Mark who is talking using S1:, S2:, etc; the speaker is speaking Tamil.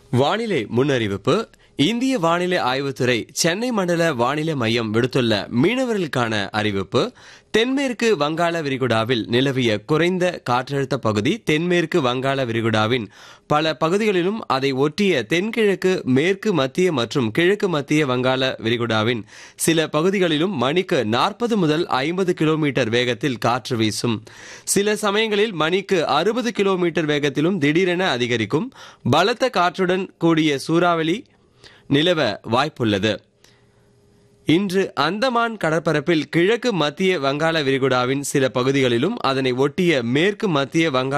S1: வானிலை முன்னறிவிப்பு இந்திய வானிலை ஆய்வுத்துறை சென்னை மண்டல வானிலை மையம் விடுத்துள்ள மீனவர்களுக்கான அறிவிப்பு தென்மேற்கு வங்காள விரிகுடாவில் நிலவிய குறைந்த காற்றழுத்த பகுதி தென்மேற்கு வங்காள விரிகுடாவின் பல பகுதிகளிலும் அதை ஒட்டிய தென்கிழக்கு மேற்கு மத்திய மற்றும் கிழக்கு மத்திய வங்காள விரிகுடாவின் சில பகுதிகளிலும் மணிக்கு நாற்பது முதல் ஐம்பது கிலோமீட்டர் வேகத்தில் காற்று வீசும் சில சமயங்களில் மணிக்கு அறுபது கிலோமீட்டர் வேகத்திலும் திடீரென அதிகரிக்கும் பலத்த காற்றுடன் கூடிய சூறாவளி நிலவ வாய்ப்புள்ளது இன்று அந்தமான் கடற்பரப்பில் கிழக்கு மத்திய வங்காள விரிகுடாவின் சில பகுதிகளிலும் அதனை ஒட்டிய மேற்கு மத்திய வங்காள